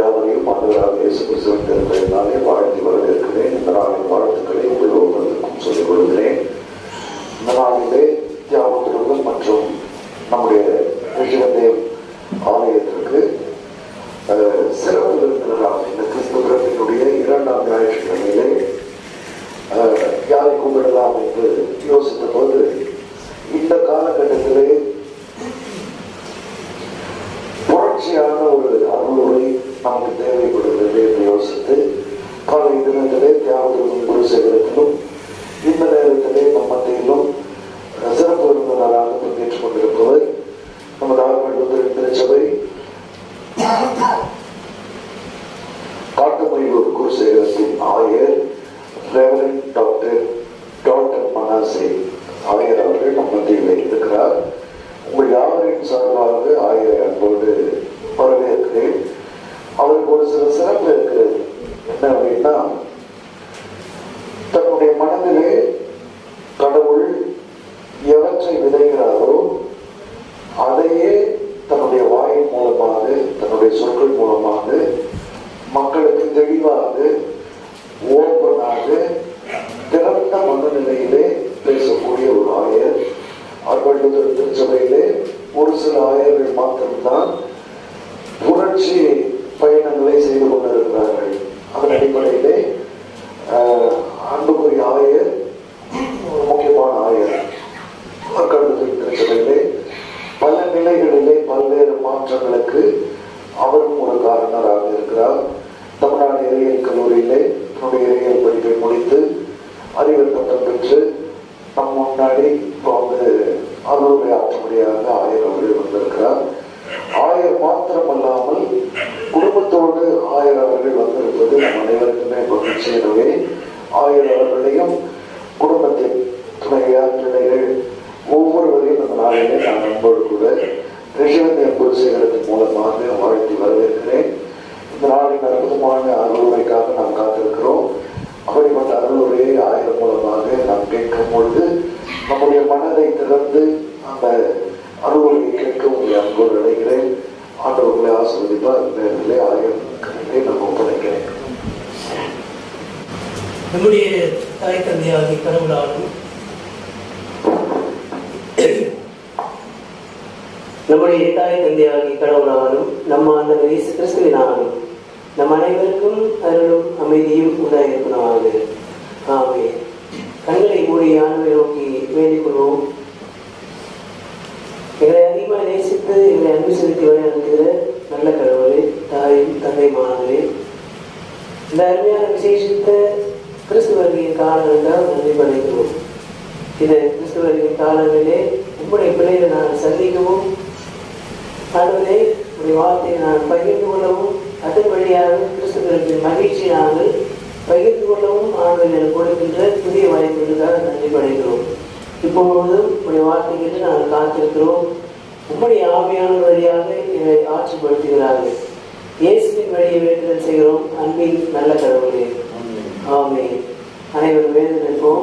யாவரையும் ஆண்டவராக இயேசு கிறிஸ்துவின் திருப்பெயரினாலே வாழ்த்தி வரவேற்கிறேன் இந்த நாளின் வாழ்த்துக்களை உங்கள் ஒவ்வொருவருக்கும் சொல்லிக் கொள்கிறேன் இந்த நாளிலே தியாகத்திற்கும் மற்றும் நம்முடைய ரிஷிவந்தேவ் ஆலயத்திற்கு அஹ், சிறப்பு விருந்தினராக இந்த கிறிஸ்து பிறப்பினுடைய இரண்டாம் ஞாயிற்றுக்கிழமையிலே அஹ், யாரை கூப்பிடலாம் என்று யோசித்த போது இந்த காலகட்டத்திலே புரட்சியான ஒரு அருளுரை நமக்கு தேவைப்படுகிறது என்று யோசித்து காலை தினத்திலே தியாகத்திலும் குருசேகரத்திலும் இந்த நேரத்திலே நம் மத்தியிலும் அஹ், சிறப்பு விருந்தினராக பங்கேற்றுக் கொண்டிருப்பவர் நமது ஆர்வல் திருச்சபை காட்டுமயிலூர் குருசேகரத்தின் ஆயர் ரெவரன் டாக்டர் டாக்டர் மனாசே ஆயர் அவர்கள் நம் மத்தியில் இருக்கிறார் உங்கள் யாவரின் சார்பாக ஆயரை அன்போடு வரவேற்கிறேன் அவருக்கு ஒரு சில சிறப்பு இருக்கிறது என்ன அப்படின்னா தன்னுடைய மனதிலே கடவுள் எவற்றை விதைகிறாரோ அதையே தன்னுடைய வாயின் மூலமாக தன்னுடைய சொற்கள் மூலமாக மக்களுக்கு தெளிவாக ஓப்பனாக திறந்த மனநிலையிலே பேசக்கூடிய ஒரு ஆயர் அருள்வெள்ளூர் திருச்சபையிலே ஒரு சில ஆயர்கள் மாத்திரம்தான் புரட்சி பயணங்களை செய்து கொண்டிருக்கிறார்கள் அதன் அடிப்படையிலே ஆஹ், அன்புக்குரிய ஆயர் ஒரு முக்கியமான ஆயர் மக்களுக்கு திருச்சபையிலே பல நிலைகளிலே பல்வேறு மாற்றங்களுக்கு அவரும் ஒரு காரணராக இருக்கிறார் தமிழ்நாடு எறியல் கல்லூரியிலே தன்னுடைய எறியல் படிப்பை முடித்து அறிவியல் பட்டம் பெற்று நம் முன்னாடி இப்போ வந்து அறுவடை ஆற்றும்படியாக ஆயர் அவர்கள் வந்திருக்கிறார் ஆயர் மாத்திரமல்லாமல் குடும்பத்தோடு ஆயர் அவர்கள் வந்திருப்பது நம் அனைவருக்குமே மகிழ்ச்சி எனவே ஆயர் அவர்களையும் குடும்பத்தின் துணையார் பிள்ளைகள் ஒவ்வொருவரையும் இந்த நாளிலே நான் அன்போடு கூட ரிஷிவந்திய குருசேகரத்தின் மூலமாக வாழ்த்தி வரவேற்கிறேன் இந்த நாளின் அற்புதமான அருளுரைக்காக நாம் காத்திருக்கிறோம் அப்படிப்பட்ட அருளுரையை ஆயிரம் மூலமாக நாம் கேட்கும் பொழுது நம்முடைய மனதை திறந்து அந்த அருளுரையை கேட்க உங்களை அன்போடு அடைகிறேன் ஆண்டவர்களை ஆசிர்வதிப்பார் இந்த நேரத்திலே ஆயிரம் கருத்தை நான் ஒப்படைக்கிறேன் நம்முடைய தாய் தந்தையாகிய கடவுளாலும் நம்முடைய தாய் தந்தையாகிய கடவுளாலும் நம்ம அந்த இயேசு கிறிஸ்துவினாலும் நம் அனைவருக்கும் அருளும் அமைதியும் உண்டாயிருக்கணுமாக ஆமே கண்களை மூடி ஆண்மை நோக்கி வேண்டிக் கொள்வோம் எங்களை அதிகமாக நேசித்து எங்களை அன்பு செலுத்தி வழிநடத்துகிற நல்ல கடவுளே தாயும் தந்தைமானவரே இந்த அருமையான விசேஷித்த கிறிஸ்துவர்களின் காலங்கள் நன்றி படைக்கிறோம் இந்த கிறிஸ்துவர்களின் காலங்களிலே உங்களுடைய பிள்ளைகளை நான் சந்திக்கவும் ஆண்டவரே உடைய வார்த்தையை நான் பகிர்ந்து கொள்ளவும் அதன் வழியாக கிறிஸ்துவர்களின் மகிழ்ச்சி நாங்கள் பகிர்ந்து கொள்ளவும் ஆண்டவர் எனக்கு கொடுக்கின்ற புதிய வாய்ப்புகளுக்காக நன்றி படைக்கிறோம் இப்பொழுதும் உடைய வார்த்தை கேட்டு நாங்கள் காத்திருக்கிறோம் உம்முடைய ஆவியான வழியாக என்னை ஆட்சிப்படுத்துகிறார்கள் இயேசுவின் வழியை வேண்டுதல் செய்கிறோம் அன்பின் நல்ல கடவுளே ஆமே அனைவரும் வேண்டு நிற்போம்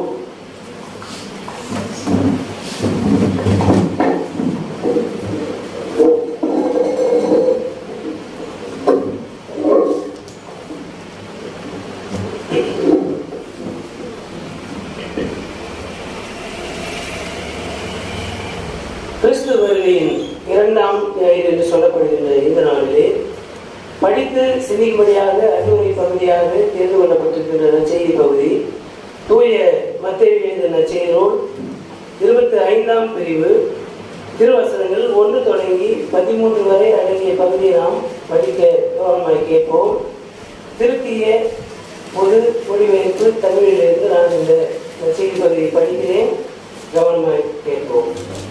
கிறிஸ்துவர்களின் இரண்டாம் ஞாயிறு என்று சொல்லப்படுகின்ற இந்த நாளிலே படித்து சிந்திக்கும்படியாக அறிவுரை பகுதியாக தேர்ந்து கொள்ளப்பட்டிருக்கின்ற நற்செய்தி பகுதி தூய மத்திய எழுந்த நற்செய்தி நூல் இருபத்தி ஐந்தாம் பிரிவு திருவசனங்கள் ஒன்று தொடங்கி பதிமூன்று வரை அடங்கிய பகுதியை நாம் படிக்க கவனமாய் கேட்போம் திருத்திய பொது மொழிபெயர்ப்பு தமிழிலிருந்து நான் இந்த நற்செய்தி பகுதியை படிக்கிறேன் கவனமாய் கேட்போம்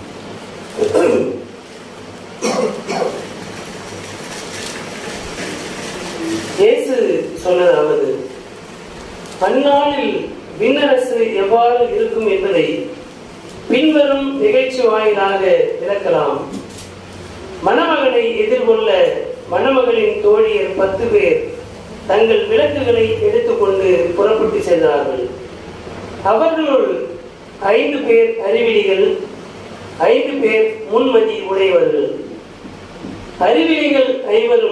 இயேசு சொன்னதாவது அந்நாளில் விண்ணரசு எவ்வாறு இருக்கும் என்பதை பின்வரும் நிகழ்ச்சி வாயிலாக விளக்கலாம் மணமகனை எதிர்கொள்ள மணமகளின் தோழியர் பத்து பேர் தங்கள் விளக்குகளை எடுத்துக்கொண்டு புறப்பட்டு சென்றார்கள் அவர்களுள் ஐந்து பேர் அறிவிலிகள் ஐந்து பேர் முன்மதி உடையவர்கள் அறிவிலிகள் ஐவரும்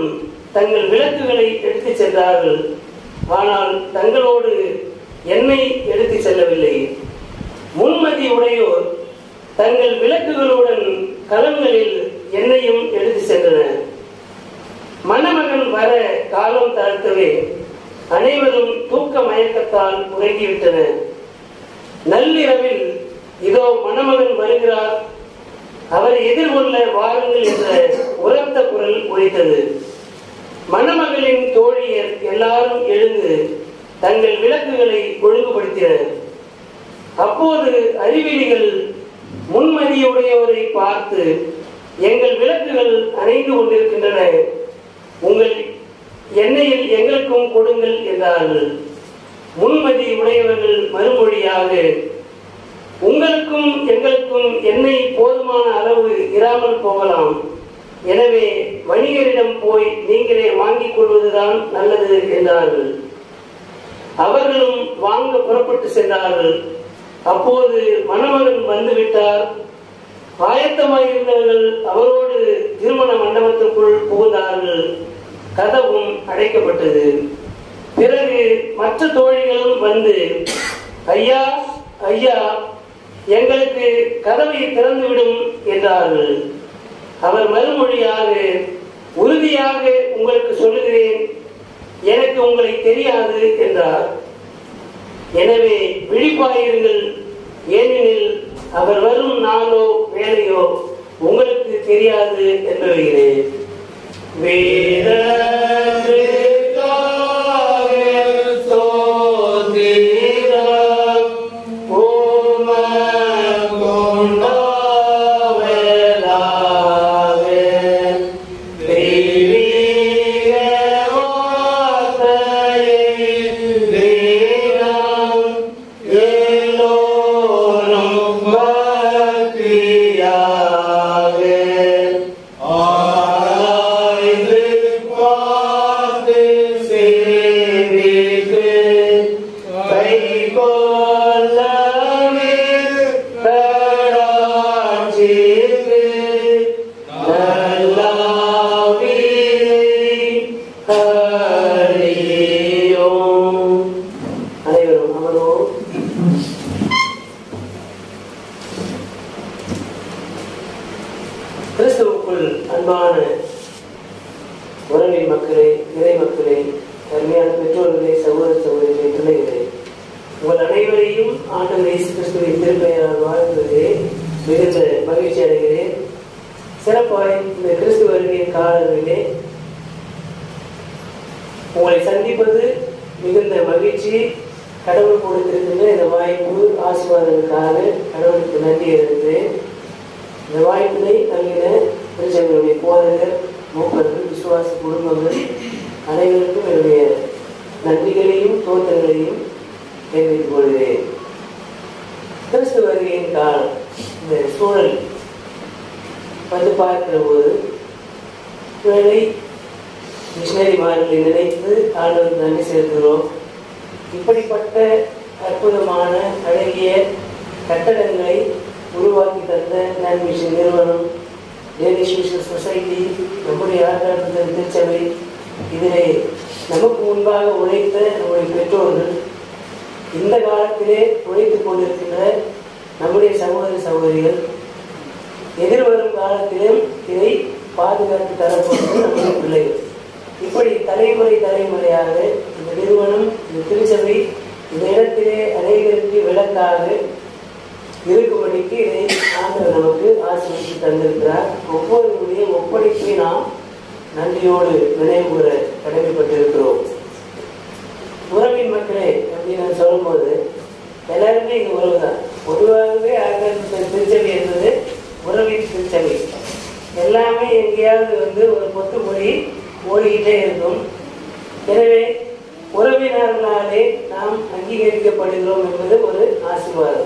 தங்கள் விளக்குகளை எடுத்துச் சென்றார்கள் ஆனால் தங்களோடு எண்ணெய் எடுத்துச் செல்லவில்லை முன்மதி உடையோர் தங்கள் விளக்குகளுடன் கலங்களில் எண்ணெயும் எடுத்து சென்றனர் மணமகன் வர காலம் தாழ்த்தவே அனைவரும் தூக்க மயக்கத்தால் உறங்கிவிட்டனர் நள்ளிரவில் இதோ மணமகன் வருகிறார் அவரை எதிர்கொள்ள வாருங்கள் என்ற உரத்த குரல் ஒலித்தது மணமகளின் தோழியர் எல்லாரும் எழுந்து தங்கள் விளக்குகளை ஒழுங்குபடுத்தினர் அப்போது அறிவிலிகள் முன்மதியுடையோரை பார்த்து எங்கள் விளக்குகள் அணைந்து கொண்டிருக்கின்றன உங்கள் எண்ணெயில் எங்களுக்கும் கொடுங்கள் என்றார்கள் முன்மதி உடையவர்கள் மறுமொழியாக உங்களுக்கும் எங்களுக்கும் எண்ணெய் போதுமான அளவு இராமல் போகலாம் எனவே வணிகரிடம் போய் நீங்களே வாங்கிக் கொள்வதுதான் நல்லது என்றார்கள் அவர்களும் வாங்க புறப்பட்டு சென்றார்கள் அப்போது மணமகன் வந்துவிட்டார் ஆயத்தமாயிருந்தவர்கள் அவரோடு திருமண மண்டபத்திற்குள் புகுந்தார்கள் கதவும் அடைக்கப்பட்டது பிறகு மற்ற தோழிகளும் வந்து ஐயா ஐயா எங்களுக்கு கதவை திறந்துவிடும் என்றார்கள் அவர் மறுமொழியாக உறுதியாக உங்களுக்கு சொல்லுகிறேன் எனக்கு உங்களை தெரியாது என்றார் எனவே விழிப்பாயிருங்கள் ஏனெனில் அவர் வரும் நாளோ வேலையோ உங்களுக்கு தெரியாது என்பவைகிறேன் அனைவரும் அமர்வோம் கிறிஸ்துவுக்குள் அன்பான உறவின் மக்களே இறை மக்களே அருமையான பெற்றோர்களே சகோதர சகோதரிகளே பிள்ளைகளே உங்கள் அனைவரையும் ஆண்டவர் இயேசு கிறிஸ்துவின் திருப்பெயரால் வாழ்ந்ததே மிகுந்த மகிழ்ச்சி அடைகிறேன் சிறப்பாய் இந்த கிறிஸ்துவ வருகையின் காலங்களிலே உங்களை சந்திப்பது மிகுந்த மகிழ்ச்சி கடவுள் கொடுத்திருக்கின்ற இந்த வாய்ப்பு ஆசீர்வாதங்களுக்காக கடவுளுக்கு நன்றி இருக்கிறேன் இந்த வாய்ப்பினை நல்கின திருச்சபையுடைய போதகர் மூப்பர்கள் விசுவாச குடும்பங்கள் அனைவருக்கும் என்னுடைய நன்றிகளையும் தோற்றங்களையும் தெரிவித்துக் கொள்கிறேன் கிறிஸ்து வருகையின் காலம் இந்த சூழல் வந்து பார்க்கிற போது வேலை மிஷினரிமார்களை நினைத்து ஆண்டவருக்கு நன்றி செலுத்துகிறோம் இப்படிப்பட்ட அற்புதமான அழகிய கட்டடங்களை உருவாக்கி தந்த நான் மிஷன் நிறுவனம் டேனிஷ் மிஷன் சொசைட்டி நம்முடைய ஆண்டாடுதல் திருச்சபை இதிலே நமக்கு முன்பாக உழைத்த நம்முடைய பெற்றோர்கள் இந்த காலத்திலே உழைத்துக் கொண்டிருக்கின்ற நம்முடைய சகோதர சகோதரிகள் எதிர்வரும் காலத்திலும் இதை பாதுகாத்து தரப்போவது நம்முடைய பிள்ளைகள் இப்படி தலைமுறை தலைமுறையாக இந்த நிறுவனம் இந்த திருச்சபை இந்த இடத்திலே அனைவருக்கு விளக்காக இருக்கும்படிக்கு இதை ஆண்டவர் நமக்கு ஆசிரியத்து தந்திருக்கிறார் ஒவ்வொருவருடைய ஒப்படைப்பை நாம் நன்றியோடு நினைவு கூற கடமைப்பட்டிருக்கிறோம் உறவின் மக்களே அப்படின்னு நான் சொல்லும்போது எல்லாருமே இங்க உறவு தான் பொதுவாகவே ஆண்டவர் திருச்சபை என்பது உறவின் திருச்சபை எல்லாமே எங்கேயாவது வந்து ஒரு பொத்து மொழி ஓடிக்கிட்டே இருக்கும் எனவே உறவினர்களாலே நாம் அங்கீகரிக்கப்படுகிறோம் என்பது ஒரு ஆசீர்வாதம்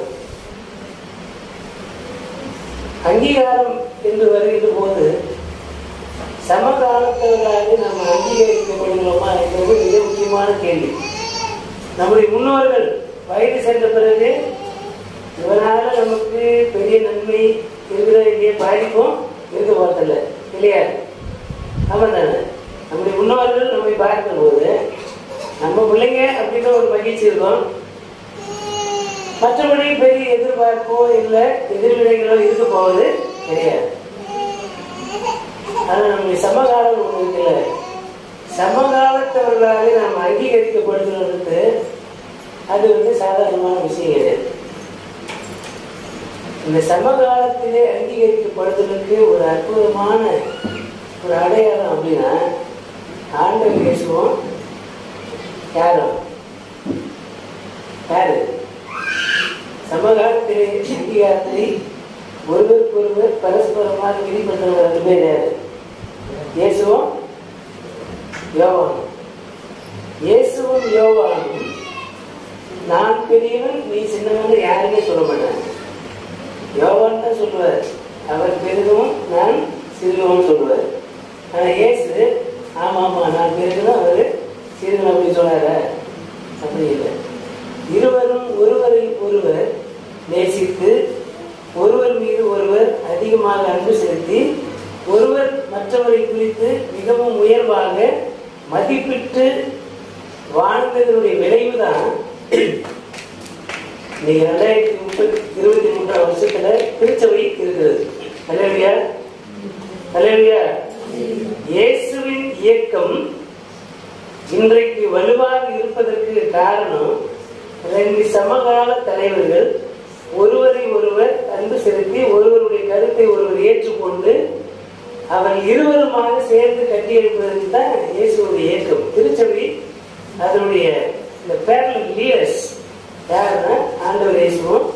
அங்கீகாரம் என்று வருகின்ற போது சமகாலத்தவர்களாக நாம் அங்கீகரிக்கப்படுகிறோமா என்பது மிக முக்கியமான கேள்வி நம்முடைய முன்னோர்கள் வயது சென்ற பிறகு இவனால நமக்கு பெரிய நன்மை இருக்கிற இல்லையே பாதிப்பும் இருக்க போறதில்ல இல்லையா ஆமாம் தானே நம்முடைய முன்னோர்கள் நம்மை பார்க்கும் போது நம்ம பிள்ளைங்க அப்படின்ற ஒரு மகிழ்ச்சி இருக்கும் மற்றபடி பெரிய எதிர்பார்ப்போ இல்லை எதிர்வினைகளோ இருக்க போவது கிடையாது ஆனா நம்முடைய சமகாலம் ஒண்ணு இருக்குல்ல சமகாலத்தவர்களாலே நாம் அங்கீகரிக்கப்படுகிறது அது வந்து சாதாரணமான விஷயம் கிடையாது இந்த சமகாலத்திலே அங்கீகரிக்கப்படுதலுக்கு ஒரு அற்புதமான ஒரு அடையாளம் அப்படின்னா ஆண்டவர் இயேசுவும் யாரும் யாரு சமகாலத்திலே அங்கீகாரத்தை ஒருவருக்கொருவர் பரஸ்பரமாக வெளிப்படுத்துறவங்க ரெண்டு பேர் யாரு இயேசுவும் யோவானும் இயேசுவும் யோவானும் நான் பெரியவன் நீ சின்னவன் யாருமே சொல்ல மாட்டாங்க யோவான் தான் சொல்லுவார் அவர் பெரிதும் நான் சிறுகவும் சொல்லுவார் ஆனா இயேசு ஆமா ஆமா நான் பெரிதும் அவர் சிறுவன் அப்படி சொன்னார அப்படி இல்லை இருவரும் ஒருவரை ஒருவர் நேசித்து ஒருவர் மீது ஒருவர் அதிகமாக அன்பு செலுத்தி ஒருவர் மற்றவரை குறித்து மிகவும் உயர்வாக மதிப்பிட்டு வாழ்ந்ததனுடைய விளைவுதான் நீங்க ரெண்டாயிரத்தி முப்பத்தி இருபத்தி மூன்றாம் வருஷத்துல திருச்சபை இருக்கிறது அலையா அலையா இயேசுவின் இயக்கம் இன்றைக்கு வலுவாக இருப்பதற்கு காரணம் ரெண்டு சமகால தலைவர்கள் ஒருவரை ஒருவர் அன்பு செலுத்தி ஒருவருடைய கருத்தை ஒருவர் ஏற்றுக்கொண்டு அவர் இருவருமாக சேர்ந்து கட்டியெழுப்பதற்கு தான் இயேசுடைய இயக்கம் திருச்சபை அதனுடைய இந்த பேரல் லீடர்ஸ் யாருன்னா ஆண்டவர் இயேசுவும்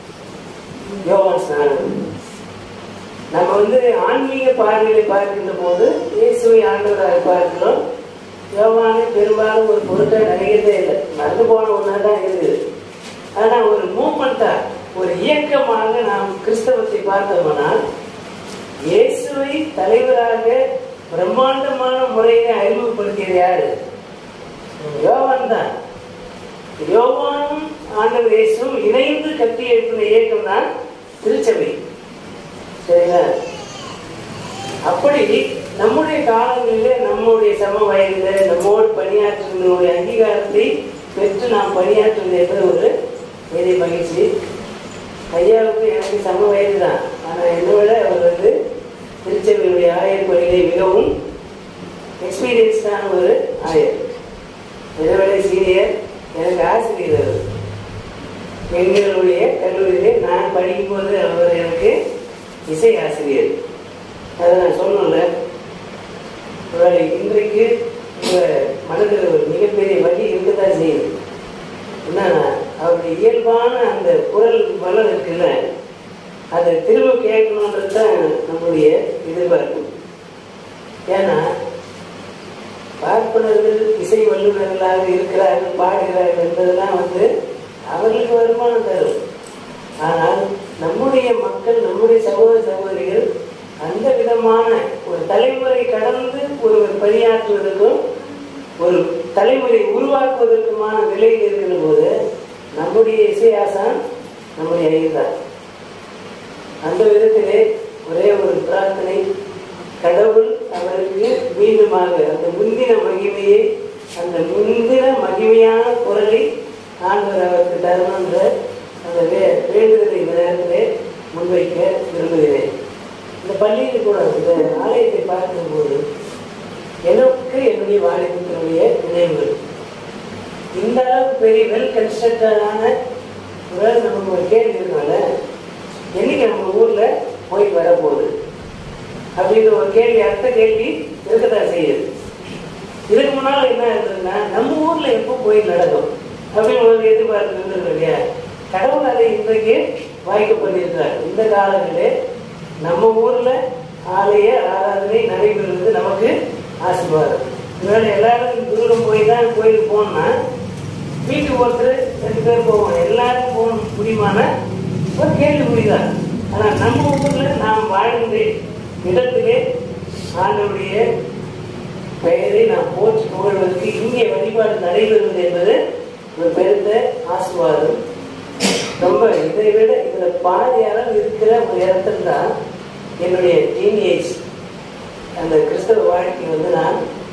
யோவான் ஸ்நானன் நம்ம வந்து ஆன்மீக பார்வையை பார்க்கின்ற போது இயேசுவை ஆண்டவராக பார்க்கிறோம் யோவானை பெரும்பாலும் ஒரு பொருட்டை நினைக்கிறதே இல்லை மறந்து போன ஒன்றா தான் இருக்குது ஆனா ஒரு மூமெண்டா ஒரு இயக்கமாக நாம் கிறிஸ்தவத்தை பார்த்தோம்னால் இயேசுவை தலைவராக பிரம்மாண்டமான முறையை அறிமுகப்படுத்தியது யாரு யோவான் தான் யோவானும் ஆண்டவர் இயேசுவும் இணைந்து கட்டி எழுப்பின இயக்கம் தான் திருச்சபை சரிங்களா அப்படி நம்முடைய காலங்களிலே நம்முடைய சம வயதில் நம்மோடு பணியாற்றுவதனுடைய அங்கீகாரத்தை பெற்று நாம் பணியாற்றுவது என்பது ஒரு பெரிய மகிழ்ச்சி ஐயாவுக்கு எனக்கு சம வயது தான் ஆனால் என்னை விட அவர் வந்து திருச்சபையுடைய ஆயர் பணியிலே மிகவும் எக்ஸ்பீரியன்ஸ்டான ஒரு ஆயர் என்னை விட சீனியர் எனக்கு ஆசிரியர் அவர் எங்களுடைய கல்லூரியிலே நான் படிக்கும்போது அவர் எனக்கு இசை ஆசிரியர் அதை நான் சொன்னோம்ல ஒருவேளை இன்றைக்கு உங்க மனதில் ஒரு மிகப்பெரிய வழி இருக்கத்தான் செய்யுது என்னன்னா அவருடைய இயல்பான அந்த குரல் வளம் இருக்குல்ல அதை திரும்ப கேட்கணுன்றது தான் நம்முடைய எதிர்பார்ப்பு ஏன்னா பார்ப்பனர்கள் இசை வல்லுநர்களாக இருக்கிறார்கள் பாடுகிறார்கள் என்பதெல்லாம் வந்து அவர்களுக்கு வருமானம் தரும் ஆனால் நம்முடைய மக்கள் நம்முடைய சகோதர சகோதரிகள் அந்த விதமான ஒரு தலைமுறை கடந்து ஒருவர் பணியாற்றுவதற்கும் ஒரு தலைமுறை உருவாக்குவதற்குமான நிலையில் இருக்கிற போது நம்முடைய இசையாசான் நம்முடைய ஐயர்தான் அந்த விதத்திலே ஒரே ஒரு பிரார்த்தனை கடவுள் அவருக்கு மீண்டுமாக அந்த முந்தின மகிமையை அந்த முந்தின மகிமையான குரலை ஆண்டவர் அவருக்கு தரணுன்ற அந்த வே வேண்டுதலை இந்த நேரத்திலே முன்வைக்க விரும்புகிறேன் இந்த பள்ளியில் கூட இந்த ஆலயத்தை பார்க்கும்போது எனக்கு என்னுடைய வாலிபத்தினுடைய நினைவுகள் இந்த அளவுக்கு பெரிய வெல் கன்ஸ்ட்ரக்டடான ஒரு நமக்கு ஒரு கேள்வி இருக்கனால என்னைக்கு நம்ம ஊர்ல போயிட்டு வரப்போகுது அப்படின்ற ஒரு கேள்வி அடுத்த கேள்வி இருக்கத்தான் செய்யுது இதுக்கு முன்னால் என்ன இருந்ததுன்னா நம்ம ஊர்ல எப்போ கோயில் நடக்கும் அப்படின்னு ஒரு எதிர்பார்ப்பு இருந்தது இல்லையா கடவுள் அதை இன்றைக்கு வாய்க்க பண்ணியிருக்கிறார் இந்த காலங்களிலே நம்ம ஊர்ல ஆலய ஆராதனை நடைபெறுவது நமக்கு ஆசீர்வாதம் இதனால எல்லாரும் தூரம் போய் தான் கோயிலுக்கு போகணும்னா வீட்டுக்கு ஒருத்தர் ரெண்டு பேர் போவோம் எல்லாரும் போக முடியுமான ஒரு கேள்விக்குறிதான் ஆனா நம்ம ஊர்ல நாம் வாழ்ந்த இடத்திலே ஆண்டவருடைய பெயரை நாம் போற்றி புகழ்வதற்கு இங்கே வழிபாடு நடைபெறுவது என்பது ஒரு பெருத்த ஆசீர்வாதம் ரொம்ப இதை விட இதுல பாதி அளவு இருக்கிற ஒரு இடத்துல தான் என்னுடைய டீனேஜ் அந்த கிறிஸ்தவ வாழ்க்கை வந்து நான்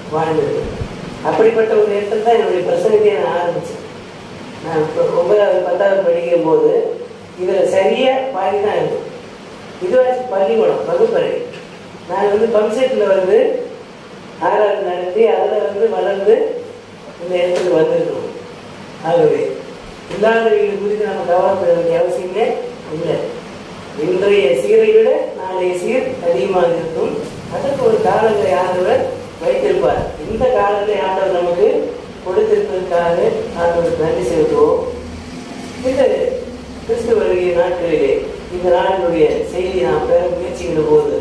வாழ்ந்தது அப்படிப்பட்ட ஒரு இடத்துல தான் என்னுடைய பிரசங்கத்தை நான் ஆரம்பித்தேன் நான் இப்போ ஒன்பதாவது பத்தாவது படிக்கும் போது இதில் சரியாக பாதி தான் இருக்கும் இதுவாச்சும் பள்ளிக்கூடம் வகுப்பறை நான் வந்து பம்செட்டில் வந்து ஆறாவது நடத்தி அதில் வந்து வளர்ந்து இந்த இடத்துக்கு வந்திருக்கணும் ஆகவே இல்லாதவர்கள் குறித்து நம்ம கவலைப்பட வேண்டிய அவசியமே இல்லை இன்றைய சீரை விட நாளைய சீர் அதிகமாக இருக்கும் அதற்கு ஒரு காலங்களை ஆண்டவர் வைத்திருப்பார் இந்த காலங்களை ஆண்டவர் நமக்கு கொடுத்திருப்பதற்காக ஆண்டவருக்கு நன்றி செலுத்துவோம் இந்த கிறிஸ்து வருகிற நாட்களிலே இந்த நாளினுடைய செய்தி நாம் பெற முயற்சிக்கிற போது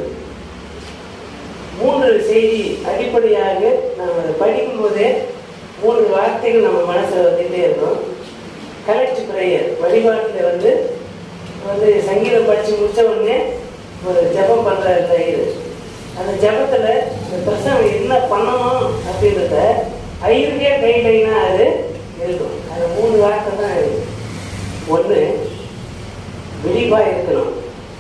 மூன்று செய்தி அடிப்படையாக நாம் அதை படிக்கும் போதே மூன்று வார்த்தைகள் நம்ம மனசுல வந்துட்டே இருக்கும் கலெக்ட் பிரேயர் வழிபாட்டில் வந்து வந்து சங்கீதம் படிச்சு முடிச்ச உடனே ஒரு ஜெபம் பண்ற தயிர் அந்த ஜெபத்துல இந்த பிரசவம் என்ன பண்ணணும் அப்படின்றத ஐயருக்கே கைட்லைனா அது இருக்கும் அது மூணு வார்த்தை தான் இருக்கு ஒன்று விழிப்பா இருக்கணும்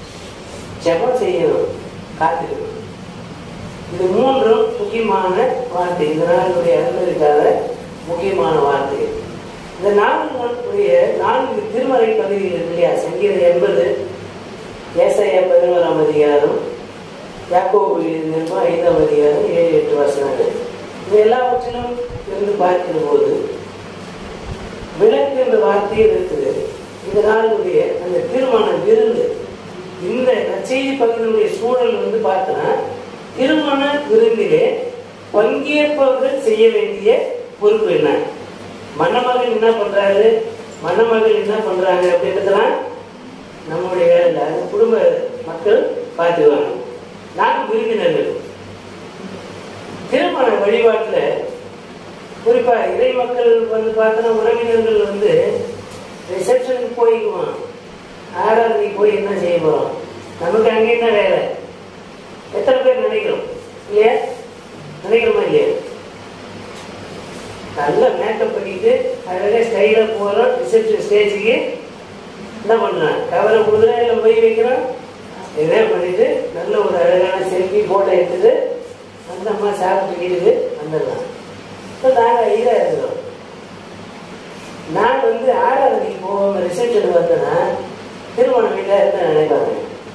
ஜெபம் செய்யணும் காத்திருக்கணும் இது மூன்றும் முக்கியமான வார்த்தை இந்த நாளுடைய அனுமதிக்காத முக்கியமான வார்த்தை இந்த நான்குடைய நான்கு திருமறை பகுதிகள் இருக்கு இல்லையா சங்கீதம் எண்பது ஏசாயா பதினோராம் அதிகாரம் யாக்கோபு எழுதியிருப்போம் ஐந்தாம் அதிகாரம் ஏழு எட்டு வசனங்கள் இது எல்லாவற்றிலும் இருந்து பார்க்கிற போது விளக்கு என்ற வார்த்தையில் இருக்குது இந்த நாளுடைய அந்த திருமண விருந்து இந்த நற்செய்தி பகுதியினுடைய சூழல் வந்து பார்த்தோன்னா திருமண விருந்திலே பங்கேற்பவர்கள் செய்ய வேண்டிய பொறுப்பு என்ன மணமகன் என்ன பண்றாரு மணமகள் என்ன பண்றாங்க அப்படின்றதெல்லாம் நம்முடைய வேலை இல்லை அது குடும்ப மக்கள் பார்த்துக்குவாங்க நாங்கள் விருந்தினர்கள் திருமண வழிபாட்டில் குறிப்பா இறை மக்கள் வந்து பார்த்தோன்னா உறவினர்கள் வந்து ரிசப்ஷனுக்கு போய்க்குவான் ஆராதனைக்கு போய் என்ன செய்ய போறோம் நமக்கு அங்கே என்ன வேலை எத்தனை பேர் நினைக்கிறோம் இல்லையா நினைக்கிறோமா இல்லையா நல்ல மேக்கப் பண்ணிட்டு அழகாக ஸ்டைலாக போகிறோம் ரிசப்ஷன் ஸ்டேஜுக்கு என்ன பண்ணுறான் கவரை கொடுக்குறேன் இல்லை போய் வைக்கிறோம் இதே பண்ணிட்டு நல்ல ஒரு அழகான செல்ஃபி ஃபோட்டோ எடுத்துட்டு அந்த அம்மா சாப்பிட்டு வீட்டுக்கு வந்துடலாம் இப்போ நாங்கள் ஐயா இருக்கிறோம் நான் வந்து ஆராதனைக்கு போகாம ரிசப்ஷனுக்கு வந்தேன்னா திருமண வீட்டில் இருந்து நினைப்பாங்க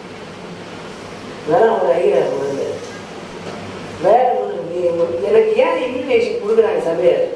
வேற ஒரு ஐயா வந்து வேற ஒன்று நீ எனக்கு ஏன் இன்விடேஷன் கொடுக்குறாங்க சபையார்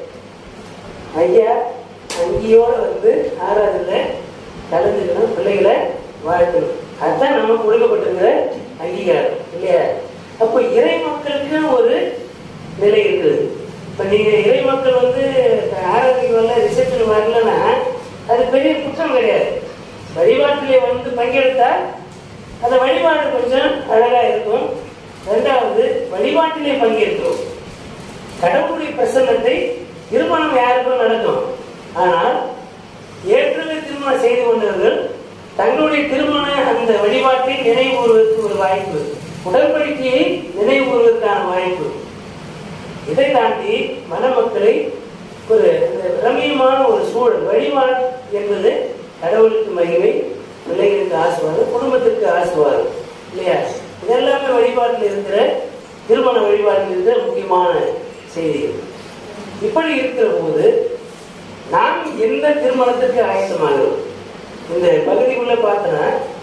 ஐயா அங்கேயோட வந்து ஆராதனையில் கலந்துக்கணும் பிள்ளைகளை வாழ்த்தணும் அதுதான் நம்ம கொடுக்கப்பட்டிருக்கிற அங்கீகாரம் இல்லையா அப்போ இறை மக்களுக்கு ஒரு நிலை இருக்குது இப்போ நீங்கள் இறை மக்கள் வந்து ஆராதனைக்கு வரல ரிசப்ஷன் வரலன்னா அது பெரிய குற்றம் கிடையாது வழிபாட்டிலே வந்து பங்கெடுத்தா அந்த வழிபாடு கொஞ்சம் அழகா இருக்கும் ரெண்டாவது வழிபாட்டிலே பங்கேற்கிறோம் கடவுளுடைய பிரசன்னத்தை திருமணம் யாருக்கும் நடக்கும் ஆனால் ஏற்கனவே திருமணம் செய்து கொண்டவர்கள் தங்களுடைய திருமண அந்த வழிபாட்டை நினைவுறுவதற்கு ஒரு வாய்ப்பு உடன்படிக்கையை நினைவுறுவதற்கான வாய்ப்பு இதை தாண்டி மணமக்களை ஒரு அந்த ரம்மியமான ஒரு சூழல் வழிபாடு என்பது கடவுளுக்கு மகிமை பிள்ளைகளுக்கு ஆசீர்வாதம் குடும்பத்திற்கு ஆசீர்வாதம் இல்லையா இதெல்லாமே வழிபாட்டில் இருக்கிற திருமண வழிபாட்டில் இருக்கிற முக்கியமான செய்திகள் இப்படி இருக்கிற போது நாம் எந்த திருமணத்திற்கு ஆயத்தமாகிறோம் இந்த பகுதிக்குள்ள பார்த்தோன்னா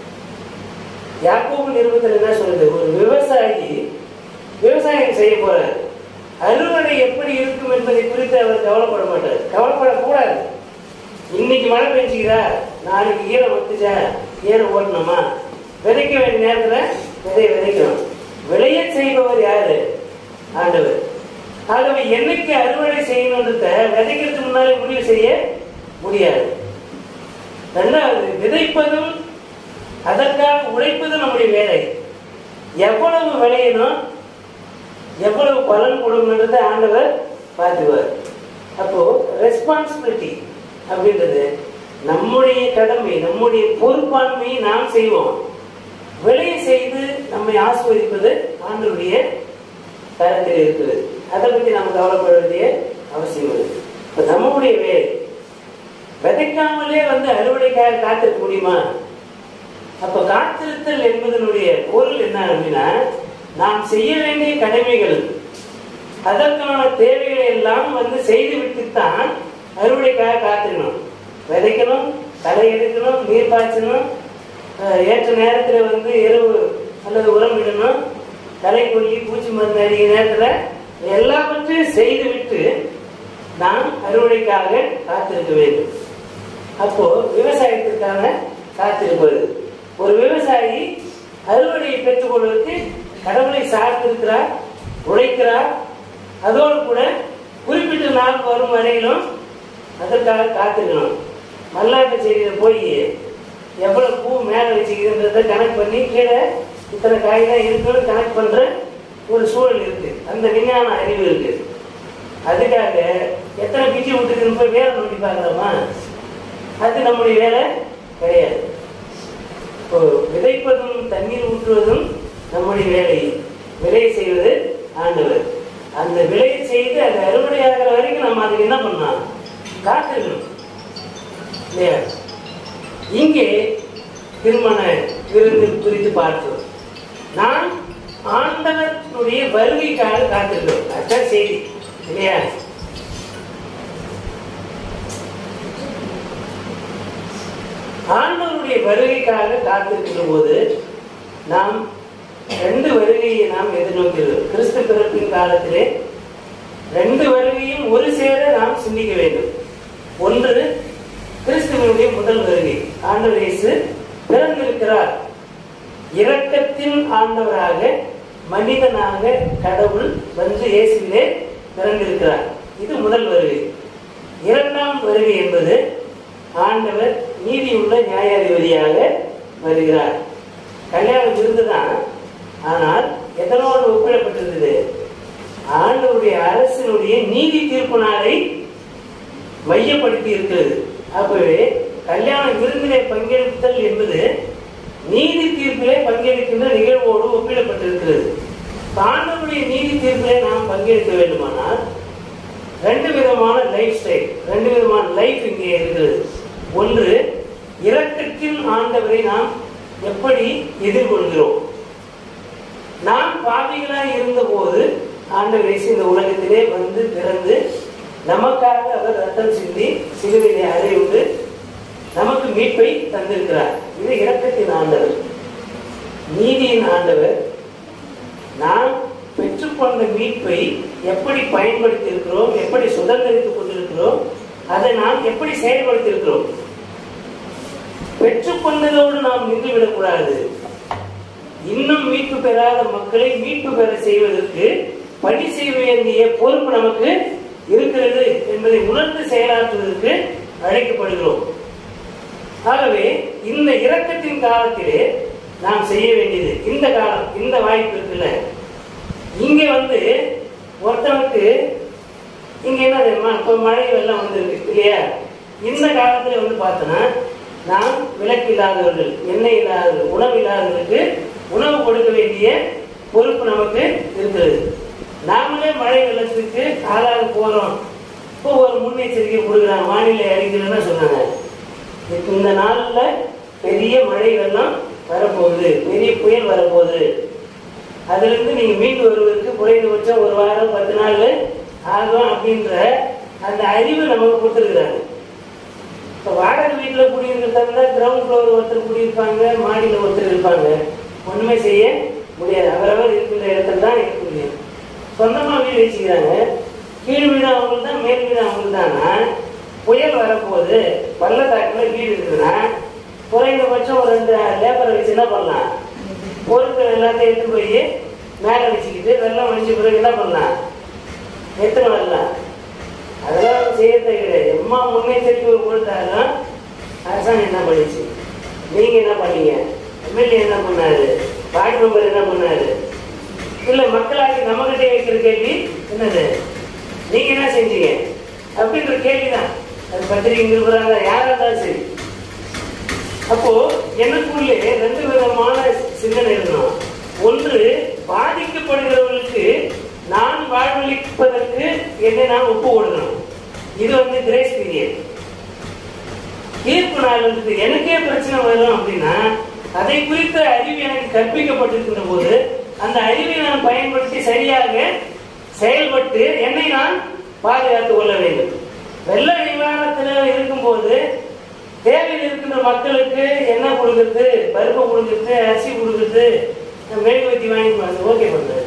யாக்கோபு நிறுவனத்தில் என்ன சொல்லுது ஒரு விவசாயி விவசாயம் செய்ய போறார் அறுவடை எப்படி இருக்கும் என்பதை குறித்து அவர் கவலைப்பட மாட்டார் கவலைப்படக்கூடாது இன்னைக்கு மழை பெஞ்சுக்கிறா நாளைக்கு ஈரம் வந்துச்சா ஈரம் ஓட்டணுமா விதைக்க வேண்டிய நேரத்தில் விதைய விதைக்கணும் விளைய செய்பவர் யாரு ஆண்டவர் ஆகவே என்னைக்கு அறுவடை செய்யணுன்றத விதைக்கிறதுக்கு முன்னாலே முடிவு செய்ய முடியாது ரெண்டாவது விதைப்பதும் அதற்காக உழைப்பதும் நம்முடைய வேலை எவ்வளவு விளையணும் எவ்வளவு பலன் கொடுக்கணுன்றதை ஆண்டவர் பார்த்துவார் அப்போ ரெஸ்பான்சிபிலிட்டி அப்படின்றது நம்முடைய கடமை நம்முடைய பொறுப்பாண்மையை நாம் செய்வோம் விளைய செய்து நம்மை ஆஸ்வதிப்பது ஆண்டவருடைய தரத்தில் இருக்குது அதை பற்றி நம்ம கவலைப்பட வேண்டிய அவசியம் இல்லை இப்போ நம்முடைய வேலை விதைக்காமலே வந்து அறுவடைக்காக காத்திருக்க முடியுமா அப்ப காத்திருத்தல் என்பதனுடைய பொருள் என்ன அப்படின்னா நாம் செய்ய வேண்டிய கடமைகள் அதற்கான தேவைகளை எல்லாம் வந்து செய்துவிட்டு தான் அறுவடைக்காக காத்திருக்கணும் விதைக்கணும் களை எடுக்கணும் நீர் பாய்ச்சணும் அஹ், ஏற்ற நேரத்தில் வந்து எருவு அல்லது உரம் இடணும் களை கொல்லி பூச்சி மருந்து அடிக்கிற நேரத்தில் எல்லாவற்றையும் செய்துவிட்டு நாம் அறுவடைக்காக காத்திருக்க வேண்டும் அப்போ விவசாயத்திற்கான காத்திருப்பது ஒரு விவசாயி அறுவடையை பெற்றுக்கொள்வதற்கு கடவுளை சார்ந்திருக்கிறார் உழைக்கிறார் அதோடு கூட குறிப்பிட்ட நாள் வரும் வரையிலும் அதற்காக காத்திருக்கணும் மல்லாட்டு செடியில் போய் எவ்வளவு பூ மேலே வச்சுக்கிறன்றத கணக்கு பண்ணி கீழே இத்தனை காய் தான் இருக்குன்னு கணக்கு பண்ற ஒரு சூழல் இருக்கு அந்த விஞ்ஞான அறிவு இருக்கு அதுக்காக எத்தனை பிச்சு விட்டுக்குன்னு போய் வேலை நோண்டி பார்க்கலாமா அது நம்முடைய வேலை கிடையாது இப்போ விதைப்பதும் தண்ணீர் ஊற்றுவதும் நம்முடைய வேலை விளைய செய்வது ஆண்டவர் அந்த விளைய செய்து அது அறுவடையாகிற வரைக்கும் நம்ம அதுக்கு என்ன பண்ணலாம் காத்திருக்கணும் இல்லையா இங்கே திருமண விருந்து குறித்து பார்த்தோம் நான் ஆண்டவனுடைய வருகைக்காக காத்திருக்கிறோம் அதான் செய்தி இல்லையா ஆண்டவருடைய வருகைக்காக காத்திருக்கிற போது நாம் ரெண்டு வருகையை நாம் எதிர்நோக்கிறோம் கிறிஸ்து பிறப்பின் காலத்திலே ரெண்டு வருகையும் ஒரு சேர நாம் சிந்திக்க வேண்டும் ஒன்று கிறிஸ்துவனுடைய முதல் வருகை ஆண்டவர் இயேசு பிறந்திருக்கிறார் இரக்கத்தின் ஆண்டவராக மனிதனாக கடவுள் வந்து இயேசுவிலே பிறந்திருக்கிறார் இது முதல் வருகை இரண்டாம் வருகை என்பது ஆண்டவர் நீதியுள்ள நியாயாதிபதியாக வருகிறார் கல்யாணம் இருந்துதான் ஆனால் எதனோடு ஒப்பிடப்பட்டிருந்தது ஆண்டவருடைய அரசினுடைய நீதி தீர்ப்பு நாளை மையப்படுத்தி இருக்கிறது ஆகவே கல்யாண விருந்திலே பங்கெடுத்தல் என்பது நீதி தீர்ப்பிலே பங்கெடுக்கின்ற நிகழ்வோடு ஒப்பிடப்பட்டிருக்கிறது ஆண்டவருடைய நீதி தீர்ப்பிலே நாம் பங்கெடுக்க வேண்டுமானால் ரெண்டு விதமான லைஃப் ஸ்டைல் ரெண்டு விதமான லைஃப் இங்கே இருக்கிறது ஒன்று இரக்கத்தின் ஆண்டவரை நாம் எப்படி எதிர்கொள்கிறோம் நாம் பாவிகளாய் இருந்தபோது ஆண்டவர் இயேசு இந்த உலகத்திலே வந்து பிறந்து நமக்காக அவர் ரத்தம் சிந்தி சிலுவையிலே அறையுண்டு நமக்கு மீட்பை தந்திருக்கிறார் இது இரக்கத்தின் ஆண்டவர் நீதியின் ஆண்டவர் நாம் பெற்றுக்கொண்ட மீட்பை எப்படி பயன்படுத்தி இருக்கிறோம் எப்படி சுதந்திரித்துக் கொண்டிருக்கிறோம் அதை நாம் எப்படி செயல்படுத்தி இருக்கிறோம் பெற்றுக்கொண்டதோடு நாம் நின்று விடக்கூடாது இன்னும் மீட்பு பெறாத மக்களை மீட்பு பெற செய்வதற்கு பணி செய்ய வேண்டிய பொறுப்பு நமக்கு இருக்கிறது என்பதை உணர்ந்து செயலாற்றுவதற்கு அழைக்கப்படுகிறோம் ஆகவே இந்த இரக்கத்தின் காலத்திலே நாம் செய்ய வேண்டியது இந்த காலம் இந்த வாய்ப்பு இருக்குல்ல இங்க வந்து ஒருத்தனுக்கு இங்க என்ன தெரியுமா இப்ப மழை வெள்ளம் வந்திருக்கு இல்லையா இந்த காலத்துல வந்து பார்த்தோன்னா நாம் விளக்கு இல்லாதவர்கள் எண்ணெய் இல்லாதவர்கள் உணவு இல்லாதவர்களுக்கு உணவு கொடுக்க வேண்டிய பொறுப்பு நமக்கு இருக்கிறது நாமளே மழை வெள்ளத்துக்கு ஆளாக போறோம் இப்போ ஒரு முன்னெச்சரிக்கை கொடுக்குறாங்க வானிலை அறிக்கையில சொன்னாங்க இப்ப இந்த நாள்ல பெரிய மழை வெள்ளம் வரப்போகுது பெரிய புயல் வரப்போகுது அதுல இருந்து நீங்க மீண்டு வருவதற்கு குறைந்தபட்சம் ஒரு வாரம் பத்து நாள் ஆகும் அப்படின்ற அந்த அறிவு நமக்கு கொடுத்துருக்குறாங்க இப்போ வாடகை வீட்டில் குடியிருக்கிறதா இருந்தால் கிரவுண்ட் ஃப்ளோர் ஒருத்தர் குடியிருப்பாங்க மாடியில் ஒருத்தர் இருப்பாங்க ஒன்றுமே செய்ய முடியாது அவரவர் இருக்கின்ற இடத்துல தான் இருக்க முடியும் சொந்தமாக வீடு வச்சுக்கிறாங்க கீழ் வீடு அவங்களுக்கு தான் மேல் வீடு அவங்களுக்கு தானா புயல் வரப்போகுது பள்ளத்தாக்கில் வீடு இருக்குதுன்னா குறைந்தபட்சம் ஒரு ரெண்டு லேபரை வச்சு என்ன பண்ணலாம் பொருட்கள் எல்லாத்தையும் எடுத்து போய் மேலே வச்சுக்கிட்டு வெள்ளம் வடிஞ்ச பிறகு என்ன பண்ணலாம் எத்தனை வரலாம் அதெல்லாம் செய்யறதே கிடையாது எம்மா முன்னெச்சரிக்கை கொடுத்தாலும் அரசாங்கம் என்ன பண்ணிச்சு நீங்க என்ன பண்ணீங்க எம்எல்ஏ என்ன பண்ணாரு வார்டு மெம்பர் என்ன பண்ணாரு இல்ல மக்களாகி நம்மகிட்ட வைக்கிற கேள்வி என்னது நீங்க என்ன செஞ்சீங்க அப்படின்ற கேள்விதான் அது பத்திரிகை நிருபராங்க யாரா இருந்தாலும் சரி அப்போ எனக்குள்ளே ரெண்டு விதமான சிந்தனை இருக்கணும் ஒன்று பாதிக்கப்படுகிறவர்களுக்கு நான் வாழ்வளிப்பதற்கு என்னை நான் ஒப்பு கொடுக்கணும் இது வந்து கிரேஸ் பீரியட் தீர்ப்பு நாள் இருக்குது எனக்கே பிரச்சனை வரும் அப்படின்னா அதை குறித்த அறிவு எனக்கு கற்பிக்கப்பட்டிருக்கின்ற போது அந்த அறிவை நான் பயன்படுத்தி சரியாக செயல்பட்டு என்னை நான் பாதுகாத்துக் கொள்ள வேண்டும் வெள்ள நிவாரணத்தில் இருக்கும்போது தேவையில் இருக்கின்ற மக்களுக்கு என்ன கொடுக்குறது பருப்பு கொடுக்குறது அரிசி கொடுக்குறது மெழுகுவத்தி வாங்கி வந்து ஓகே பண்ணுறது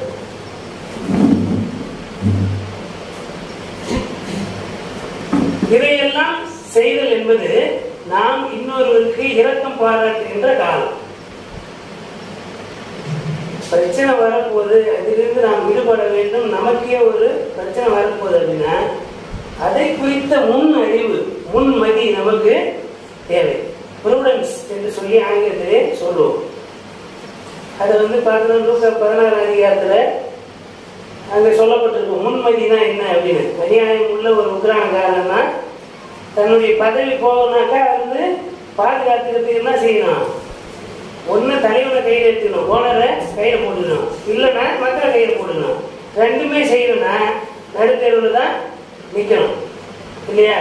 இதையெல்லாம் செய்தல் என்பது நாம் இன்னொருவருக்கு இரக்கம் பாராட்டுகின்ற காலம் பிரச்சனை வரப்போகுது அதிலிருந்து நாம் விடுபட வேண்டும் நமக்கே ஒரு பிரச்சனை வரப்போகுது அப்படின்னா அதை குறித்த முன் அறிவு முன்மதி நமக்கு தேவை ப்ரூடன்ஸ் என்று சொல்லி ஆங்கிலத்திலே சொல்லுவோம் அது வந்து பார்த்தோம்னா லூக்கா பதினாறு அதிகாரத்தில் அங்கே சொல்லப்பட்டிருக்கும் முன்மதினா என்ன அப்படின்னு அநியாயம் உள்ள ஒரு உக்ரானக்காரன்னா தன்னுடைய பதவி போகணும்னாக்கா அது வந்து பாதுகாத்துக்கிறதுக்கு என்ன செய்யணும் ஒன்று தலைவனை கையில் எடுத்துக்கணும் ஓனரை கையில் போட்டுக்கணும் இல்லைன்னா மக்களை கையில் போட்டுக்கணும் ரெண்டுமே செய்யணும்னா நடுத்தெருவில் தான் நிற்கணும் இல்லையா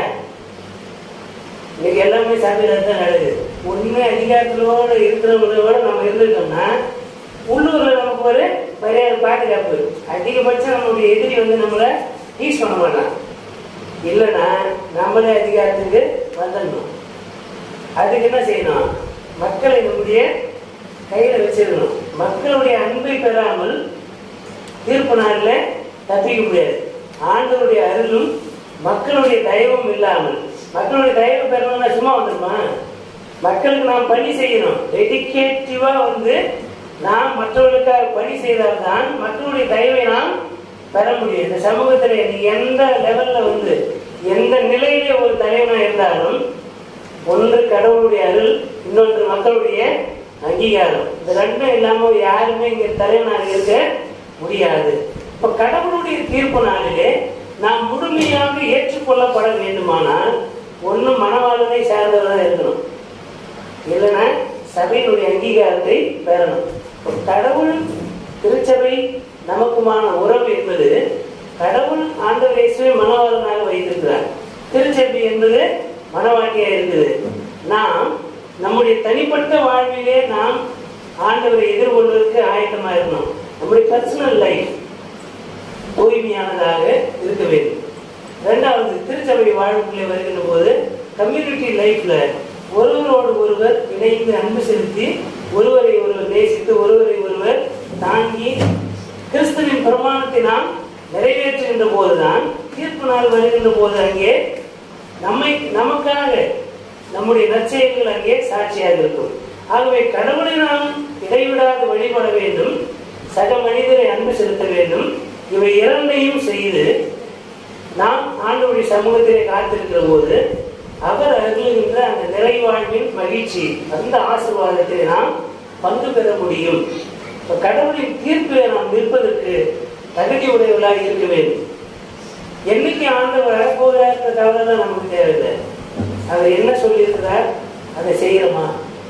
இன்னைக்கு எல்லாமே சபையில் தான் நடக்குது ஒன்று அதிகாரத்திலோட இருக்கிறவங்களோட நம்ம இருந்துட்டோம்னா உள்ளூரில் நமக்கு ஒரு மரியாதை பாதுகாப்பு அதிகபட்சம் நம்மளுடைய எதிரி வந்து நம்மளை டீஸ் பண்ண மாட்டான் இல்லைன்னா நம்மளே அதிகாரத்துக்கு வந்துடணும் அதுக்கு என்ன செய்யணும் மக்களை நம்முடைய கையில் வச்சிருக்கணும் மக்களுடைய அன்பை பெறாமல் தீர்ப்பு நாளில் தப்பிக்க முடியாது ஆண்டவருடைய அருளும் மக்களுடைய தயவும் இல்லாமல் மக்களுடைய தயவு பெறணும்னா சும்மா வந்துருமா மக்களுக்கு நாம் பணி செய்யணும் டெடிக்கேட்டிவா வந்து நாம் மற்றவர்களுக்காக பணி செய்தால்தான் மக்களுடைய தயவை நாம் பெற முடியும் இந்த சமூகத்தில் நீ எந்த லெவல்ல வந்து எந்த நிலையிலே ஒரு தலைவனா இருந்தாலும் ஒன்று கடவுளுடைய அருள் இன்னொன்று மக்களுடைய அங்கீகாரம் இந்த ரெண்டும் இல்லாம யாருமே இங்க தலைவனாக இருக்க முடியாது இப்ப கடவுளுடைய தீர்ப்பு நாளிலே நாம் முழுமையாக ஏற்றுக்கொள்ளப்பட வேண்டுமானால் ஒண்ணு மனவாளனை சார்ந்தவராக இருக்கணும் இல்லைன்னா சபையினுடைய அங்கீகாரத்தை பெறணும் இப்ப கடவுள் திருச்சபை நமக்குமான உறவு என்பது கடவுள் ஆண்டவர் இயேசுவை மனவாளனாக வைத்திருக்கிறார் திருச்சபை என்பது மனவாட்டியா இருக்குது நாம் நம்முடைய தனிப்பட்ட வாழ்விலே நாம் ஆண்டவரை எதிர்கொள்வதற்கு ஆயத்தமா இருக்கணும் நம்முடைய பர்சனல் லைஃப் தூய்மையானதாக இருக்க வேண்டும் ரெண்டாவது திருச்சபை வாழ்வுக்குள்ளே வருகின்ற போது கம்யூனிட்டி லைஃப்ல ஒருவரோடு ஒருவர் இணைந்து அன்பு செலுத்தி ஒருவரை ஒருவர் நேசித்து ஒருவரை ஒருவர் தாங்கி கிறிஸ்துவின் பிரமாணத்தை நாம் நிறைவேற்றுகின்ற போதுதான் தீர்ப்பு நாள் வருகின்ற போது அங்கே நம்மை நமக்காக நம்முடைய நற்செயல்கள் அங்கே சாட்சியாக இருக்கும் ஆகவே கடவுளை நாம் இடைவிடாது வழிபட வேண்டும் சக மனிதரை அன்பு செலுத்த வேண்டும் இவை இரண்டையும் செய்து நாம் ஆண்டவருடைய சமூகத்திலே காத்திருக்கிற போது அவர் அருளுகின்ற அந்த நிறைவாழ்வின் மகிழ்ச்சி அந்த ஆசீர்வாதத்தை நாம் பங்கு பெற முடியும் இப்ப கடவுளின் தீர்ப்பிலே நாம் நிற்பதற்கு தகுதி உடையவர்களாக இருக்க வேண்டும் என்னைக்கு ஆண்டவர் வரப்போகிறார் கவலை தான் நமக்கு தேவையில்லை அவர் என்ன சொல்லியிருக்கிறார் அதை செய்யறோமா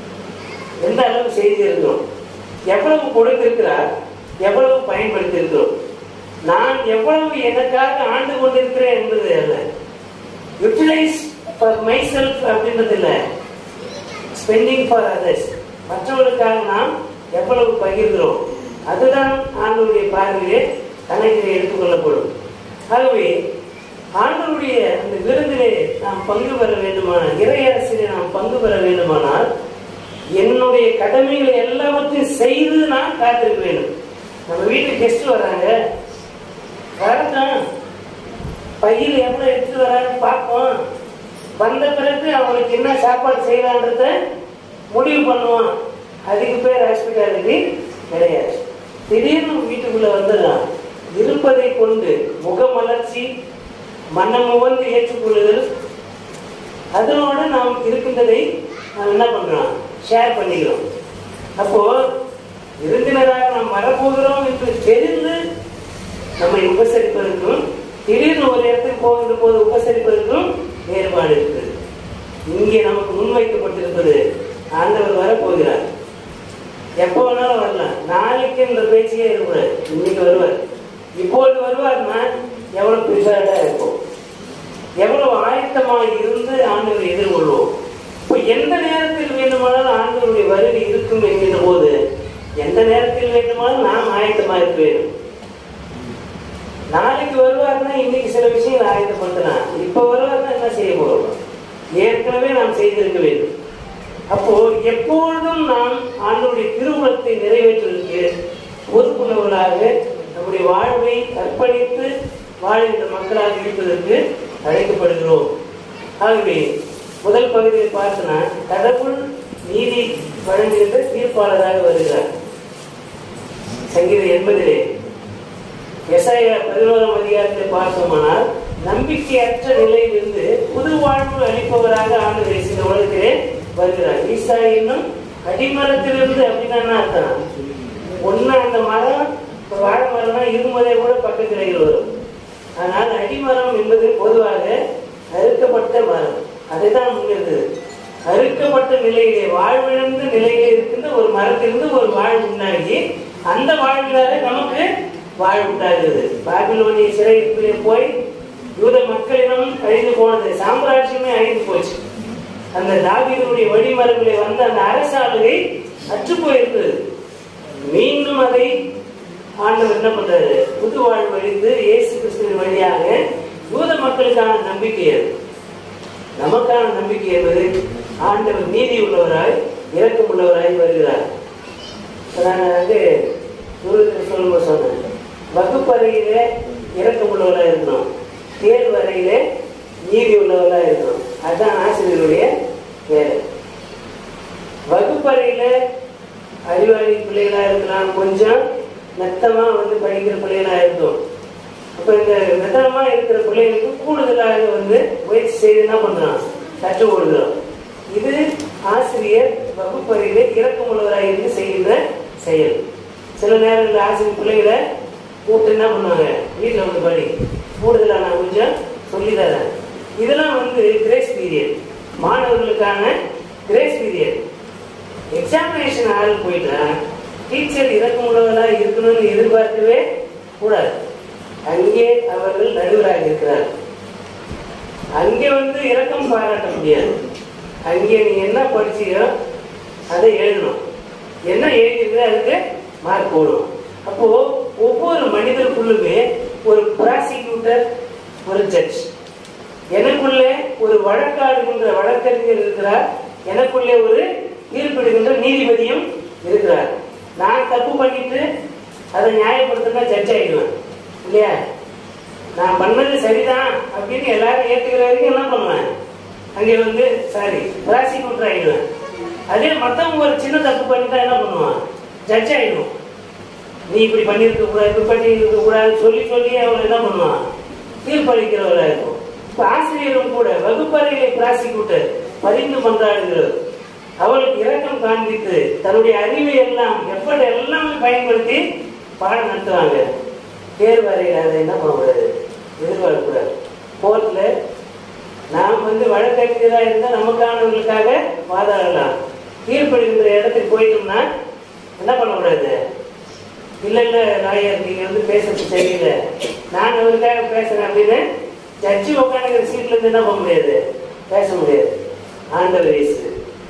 எந்த அளவு செய்திருக்கிறோம் எவ்வளவு கொடுத்திருக்கிறார் எவ்வளவு பயன்படுத்தி இருக்கிறோம் நான் எவ்வளவு எனக்காக ஆண்டு கொண்டிருக்கிறேன் என்பது அல்ல யூட்டிலைஸ் ஃபார் மை செல்ஃப் அப்படின்றது இல்லை ஸ்பெண்டிங் ஃபார் அதர்ஸ் மற்றவர்களுக்காக நாம் எவ்வளவு பகிர்கிறோம் அதுதான் ஆண்டவருடைய பார்வையிலே கணக்கிலே எடுத்துக்கொள்ளப்படும் ஆகவே ஆண்டவருடைய அந்த விருந்திலே நாம் பங்கு பெற வேண்டுமானால் இறையரசிலே நாம் பங்கு பெற வேண்டுமானால் என்னுடைய கடமைகளை எல்லாவற்றையும் செய்து நான் காத்திருக்க வேண்டும் நம்ம வீட்டுக்கு கெஸ்ட் வராங்க வரட்டும் பையில் எவ்வளவு எடுத்துட்டு வரான்னு பார்ப்போம் வந்த பிறகு அவங்களுக்கு என்ன சாப்பாடு செய்யலான்றத முடிவு பண்ணுவான் அதுக்கு பேர் ஹாஸ்பிட்டாலிட்டி கிடையாது திடீர்னு வீட்டுக்குள்ள வந்துடலாம் இருப்பதை கொண்டு முகமலர்ச்சி மன்னமுவந்து ஏற்றுக்கொள்ளுதல் அதனோட நாம் இருக்கின்றதை நாம் என்ன பண்றோம் ஷேர் பண்ணிக்கிறோம் அப்போ விருந்தினராக நாம் வரப்போகிறோம் என்று தெரிந்து நம்மை உபசரிப்பதற்கும் திடீர்னு ஒரு இடத்துக்கு போகின்ற போது உபசரிப்பதற்கும் வேறுபாடு இருக்கிறது இங்கே நமக்கு முன்வைக்கப்பட்டிருப்பது ஆண்டவர் வரப்போகிறார் எப்போ வேணாலும் வரலாம் நாளைக்கு இந்த பேச்சையே இருக்கக்கூடாது இன்னைக்கு வருவார் இப்பொழுது வருவார்னா எவ்வளவு ப்ரிப்பேர்டா இருக்கும் எவ்வளவு ஆயத்தமாக இருந்து ஆண்டவரை எதிர்கொள்வோம் இப்போ எந்த நேரத்தில் வேண்டுமானாலும் ஆண்டவருடைய வருகை இருக்கும் என்கின்ற போது எந்த நேரத்தில் வேண்டுமானாலும் நாம் ஆயத்தமாக இருக்க வேண்டும் நாளைக்கு வருவார்னா இன்னைக்கு சில விஷயங்கள் ஆயத்தப்படுத்தலாம் இப்ப வருவார்னா என்ன செய்ய போறோம் ஏற்கனவே நாம் செய்திருக்க வேண்டும் அப்போ எப்பொழுதும் நாம் ஆண்டவருடைய திருவுளத்தை நிறைவேற்றுவதற்கு பொறுப்புள்ளவர்களாக நம்முடைய வாழ்வை அர்ப்பணித்து வாழ்கின்ற மக்களாக இருப்பதற்கு அழைக்கப்படுகிறோம் ஆகவே முதல் பகுதியில் பார்த்தனா கடவுள் நீதி வழங்குகின்ற தீர்ப்பாளராக வருகிறார் சங்கீதம் எண்பதிலே எஸ்ஐயா பதினோராம் அதிகாரத்தை பார்த்தோமானால் நம்பிக்கையற்ற நிலையிலிருந்து புது வாழ்வு அளிப்பவராக ஆண்டு இந்த உலகத்திலே வருகிறார் ஈசா என்னும் அடிமரத்திலிருந்து அப்படின்னா என்ன அர்த்தம் ஒண்ணு அந்த மரம் இப்ப வாழை மரம்னா இருக்கும்போதே கூட பக்கத்து கிளைகள் வரும் ஆனால் அடிமரம் என்பது பொதுவாக அறுக்கப்பட்ட மரம் அதுதான் முன்னிருந்தது அறுக்கப்பட்ட நிலையிலே வாழ்விழந்த நிலையிலே இருக்கின்ற ஒரு மரத்திலிருந்து ஒரு வாழ்வு உண்டாகி அந்த வாழ்வினாலே நமக்கு வாழ்வு உண்டாகிறது பாபிலோனிய சிறைப்பிலே போய் யூத மக்களிடம் அழிந்து போனது சாம்ராஜ்யமே அழிந்து போச்சு அந்த தாவீதுடைய வழிமரபிலே வந்த அந்த அரசாளுகை அற்று போயிருந்தது மீண்டும் அதை ஆண்டவர் என்ன பண்றாரு புது வாழ்வு அழிந்து இயேசு கிறிஸ்துவின் வழியாக யூத மக்களுக்கான நம்பிக்கை அது நமக்கான நம்பிக்கை என்பது ஆண்டவர் நீதி உள்ளவராய் இரக்கம் உள்ளவராய் வருகிறார் நான் வந்து குருவில் சொல்லும்போது சொன்னேன் வகுப்பறையில இரக்கம் உள்ளவராக இருக்கணும் தேர்வு அறையில நீதி உள்ளவராக இருக்கணும் அதுதான் ஆசிரியருடைய வேலை வகுப்பறையில அறிவாளி பிள்ளைகளா இருக்கலாம் கொஞ்சம் மெத்தமா வந்து படிக்கிற பிள்ளைகளா இருக்கும் அப்ப இந்த மெத்தனமா இருக்கிற பிள்ளைகளுக்கு கூடுதலாக வந்து முயற்சி செய்து என்ன பண்றோம் கற்றுக் கொடுக்கிறோம் இது ஆசிரியர் வகுப்பறையிலே இரக்கமுள்ளவராக இருந்து செய்கின்ற செயல் சில நேரங்களில் ஆசிரியர் பிள்ளைகளை கூப்பிட்டு என்ன பண்ணுவாங்க வீட்டில் வந்து படி கூடுதலாக நான் கொஞ்சம் சொல்லி தரேன் இதெல்லாம் வந்து கிரேஸ் பீரியட் மாணவர்களுக்கான கிரேஸ் பீரியட் எக்ஸாமினேஷன் ஆள் போயிட்டா டீச்சர் இறக்கமுள்ளவர்களாக இருக்கணும்னு எதிர்பார்க்கவே கூடாது அங்கே அவர்கள் நடுவராக இருக்கிறார் அங்கே வந்து இரக்கம் பாராட்ட முடியாது அங்கே நீ என்ன படிச்சியோ அதை எழுதணும் என்ன எழுதிருக்கோ அதுக்கு மார்க் போடும் அப்போ ஒவ்வொரு மனிதருக்குள்ளுமே ஒரு ப்ராசிக்யூட்டர் ஒரு ஜட்ஜ் எனக்குள்ளே ஒரு வழக்காடுகின்ற வழக்கறிஞர் இருக்கிறார் எனக்குள்ளே ஒரு தீர்ப்பிடுகின்ற நீதிபதியும் இருக்கிறார் நான் தப்பு பண்ணிட்டு அதை நியாயப்படுத்தினா ஜட்ஜ் ஆயிடுவேன் இல்லையா நான் பண்ணது சரிதான் அப்படின்னு எல்லாரும் ஏத்துக்கிற வரைக்கும் என்ன பண்ணுவேன் அங்கே வந்து சாரி ப்ராசிக்யூட்டர் ஆயிடுவேன் அதே மத்தவங்க ஒரு சின்ன தப்பு பண்ணிட்டா என்ன பண்ணுவான் ஜட்ஜ் ஆயிடும் நீ இப்படி பண்ணியிருக்க கூடாது இப்படி பண்ணியிருக்க கூடாதுன்னு சொல்லி சொல்லி அவன் என்ன பண்ணுவான் தீர்ப்பளிக்கிறவரா இருக்கும் இப்ப ஆசிரியரும் கூட வகுப்பறையிலே ப்ராசிக்யூட்டர் பரிந்து கொண்டாடுகிறது அவளுக்கு இரக்கம் காண்பித்து தன்னுடைய அறிவை எல்லாம் எஃபர்ட் எல்லாமே பயன்படுத்தி பாடம் நடத்துவாங்க தேர்வு அறையில் அதை என்ன பண்ணக்கூடாது எதிர்பார்க்கக்கூடாது கோர்ட்ல நாம் வந்து வழக்கறிஞராக இருந்தால் நமக்கானவர்களுக்காக வாதாடலாம் தீர்ப்பளிக்கின்ற இடத்துக்கு போயிட்டோம்னா என்ன பண்ணக்கூடாது இல்லை இல்லை லாயர் நீங்கள் வந்து பேசுறது சரியில்லை நான் அவருக்காக பேசுறேன் அப்படின்னு ஜட்ஜி உட்காந்துக்கிற சீட்ல இருந்து என்ன பண்ண முடியாது பேச முடியாது ஆண்டவர் இயேசு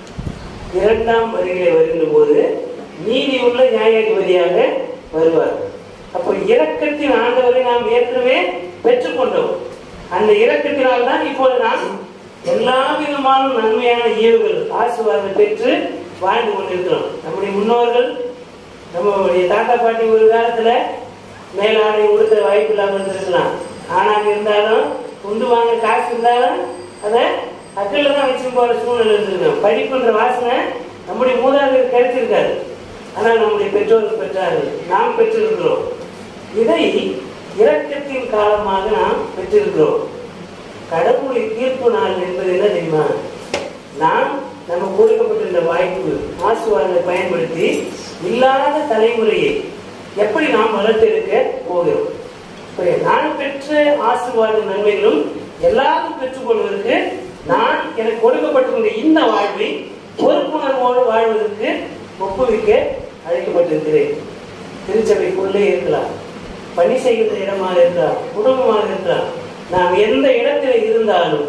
இரண்டாம் வருகையில வருகின்ற போது நீதி உள்ள நியாயாதிபதியாக வருவார் அப்போ இரக்கத்தின் ஆண்டவரை நாம் ஏற்கனவே பெற்றுக்கொண்டோம் அந்த இரக்கத்தினால் தான் இப்போது நாம் எல்லா விதமான நன்மையான ஈவுகள் ஆசீர்வாதம் பெற்று வாழ்ந்து கொண்டிருக்கிறோம் நம்முடைய முன்னோர்கள் நம்மளுடைய தாத்தா பாட்டி ஒரு காலத்துல மேலாடை உடுத்த வாய்ப்பு இல்லாமல் இருந்திருக்கலாம் ஆனாங்க இருந்தாலும் உண்டு வாங்க காசு இருந்தாலும் அதை அக்கல்ல தான் வச்சு போற சூழ்நிலை இருந்திருக்கும் படிப்புன்ற வாசனை நம்முடைய மூதாதையர் கிடைச்சிருக்காரு ஆனால் நம்முடைய பெற்றோர்கள் பெற்றார்கள் நாம் பெற்றிருக்கிறோம் இதை இரக்கத்தின் காலமாக நாம் பெற்றிருக்கிறோம் கடவுளுடைய தீர்ப்பு நாள் என்பது என்ன தெரியுமா நாம் நமக்கு கொடுக்கப்பட்டிருந்த வாய்ப்பு ஆசுவாதத்தை பயன்படுத்தி இல்லாத தலைமுறையை எப்படி நாம் வளர்த்தெடுக்க போகிறோம் இப்ப நான் பெற்ற ஆசீர்வாத நன்மைகளும் எல்லாரும் பெற்றுக்கொள்வதற்கு நான் எனக்கு கொடுக்கப்பட்டிருந்த இந்த வாழ்வை பொறுப்புணர்வோடு வாழ்வதற்கு ஒப்புவிக்க அழைக்கப்பட்டிருக்கிறேன் திருச்சபைக்குள்ளே இருக்கலாம் பணி செய்கின்ற இடமாக இருக்கலாம் குடும்பமாக இருக்கலாம் நாம் எந்த இடத்தில் இருந்தாலும்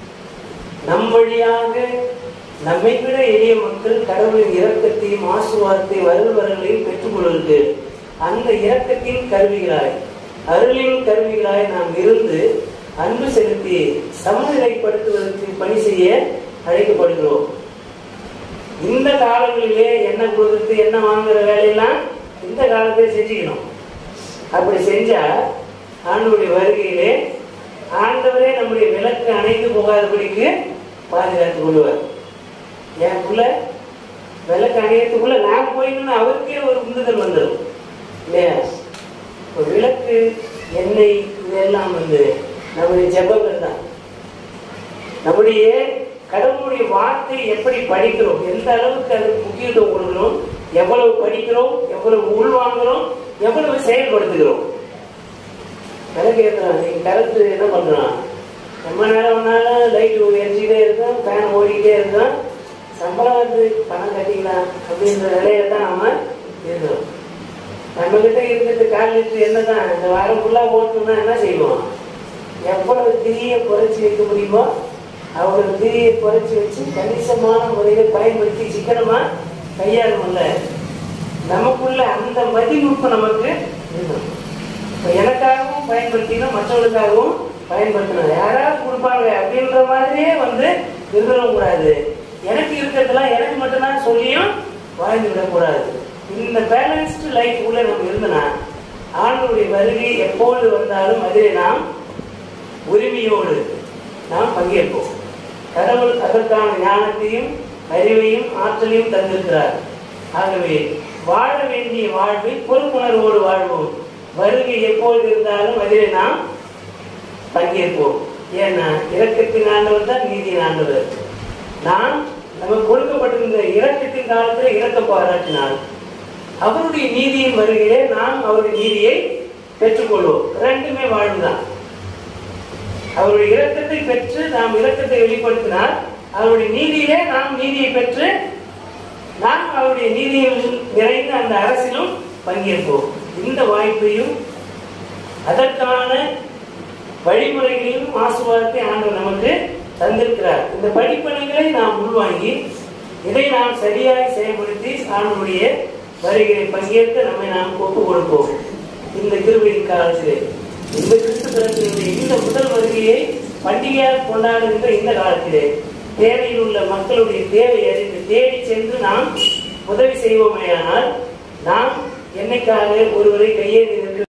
நம் வழியாக நம்மை விட எளிய மக்கள் கடவுளின் இரக்கத்தையும் ஆசுவாதத்தையும் வருவர்களையும் பெற்றுக்கொள்வதற்கு அந்த இரக்கத்தின் கருவிகளாய் அருளின் கருவிகளாய் நாம் இருந்து அன்பு செலுத்தி சமநிலைப்படுத்துவதற்கு பணி செய்ய அழைக்கப்படுகிறோம் இந்த காலங்களிலே என்ன கொடுத்து என்ன வாங்குற வேலையெல்லாம் இந்த காலத்திலே செஞ்சுக்கணும் அப்படி செஞ்சா ஆண்டவருடைய வருகையிலே ஆண்டவரே நம்முடைய விளக்கு அணைந்து போகாதபடிக்கு பாதுகாத்துக் கொள்வார் என் புள்ள விளக்கு அணையத்துக்குள்ள நான் போயின்னு அவருக்கே ஒரு உந்துதல் வந்துடும் இல்லையா இப்போ விளக்கு எண்ணெய் இதெல்லாம் வந்து நம்முடைய ஜெபங்கள் தான் நம்முடைய கடவுளுடைய வார்த்தை எப்படி படிக்கிறோம் எந்த அளவுக்கு அதுக்கு முக்கியத்துவம் கொடுக்கிறோம் எவ்வளவு படிக்கிறோம் எவ்வளவு உள்வாங்குறோம் எவ்வளவு செயல்படுத்துகிறோம் விளக்கு ஏற்றுறான் நீங்க கருத்து என்ன பண்றான் ரொம்ப நேரம் ஒன்னாலும் லைட் எரிஞ்சிக்கிட்டே இருக்கும் ஃபேன் ஓடிக்கிட்டே இருக்கும் சம்பளம் வந்து பணம் கட்டிக்கலாம் அப்படின்ற நிலையை தான் நாம இருக்கிறோம் நம்ம கிட்ட இருக்கிறது கால் லிட்டர் என்ன தான் இந்த வாரம் ஃபுல்லாக ஓட்டணும்னா என்ன செய்வோம் எவ்வளவு திரியை குறைச்சி வைக்க முடியுமோ அவ்வளவு திரியை குறைச்சி வச்சு கணிசமான முறையில் பயன்படுத்தி சிக்கனமா கையாளணும்ல நமக்குள்ள அந்த மதிநுட்பம் நமக்கு இருக்கணும் இப்போ எனக்காகவும் பயன்படுத்தினா மற்றவங்களுக்காகவும் பயன்படுத்தணும் யாராவது கொடுப்பாங்க அப்படின்ற மாதிரியே வந்து இருந்துடவும் கூடாது எனக்கு இருக்கிறதெல்லாம் எனக்கு மட்டும்தான் சொல்லியும் வாழ்ந்து விடக்கூடாது இந்த பேலன்ஸ்டு லைஃப் உள்ள நம்ம இருந்தனா ஆண்டவருடைய வருகை எப்பொழுது வந்தாலும் அதிலே நாம் உரிமையோடு நாம் பங்கேற்போம் கடவுள் அதற்கான ஞானத்தையும் அறிவையும் ஆற்றலையும் தந்திருக்கிறார் ஆகவே வாழ வேண்டிய வாழ்வில் பொறுப்புணர்வோடு வாழ்வோம் வருகை எப்பொழுது இருந்தாலும் அதிலே நாம் பங்கேற்போம் ஏன்னா இரக்கத்தின் ஆண்டவர் தான் நீதியின் ஆண்டவர் நாம் நமக்கு கொடுக்கப்பட்டிருந்த இரக்கத்தின் காலத்தில் இரக்கம் பாராட்டினார் அவருடைய நீதியின் வருகையிலே நாம் அவருடைய நீதியை பெற்றுக்கொள்வோம் ரெண்டுமே வாழ்வுதான் அவருடைய இரக்கத்தை பெற்று நாம் இரக்கத்தை வெளிப்படுத்தினால் அவருடைய நீதியிலே நாம் நீதியை பெற்று நாம் அவருடைய நீதியில் நிறைந்த அந்த அரசிலும் பங்கேற்போம் இந்த வாய்ப்பையும் அதற்கான வழிமுறைகளையும் ஆசீர்வாதத்தை ஆண்டவர் நமக்கு தந்திருக்கிறார் இந்த படிப்பனைகளை நாம் உள்வாங்கி இதை நாம் சரியாய் செயல்படுத்தி ஆண்டவருடைய வருகையை பங்கேற்க நம்மை நாம் ஒப்பு கொடுப்போம் இந்த கிருபையின் காலத்திலே இந்த கிறிஸ்து பிறப்பினுடைய இந்த முதல் வருகையை பண்டிகையாக கொண்டாடுகின்ற இந்த காலத்திலே தேவையில் உள்ள மக்களுடைய தேவை அறிந்து தேடி சென்று நாம் உதவி செய்வோமேயானால் நாம் என்னைக்காக ஒருவரை கையேறி நிற்க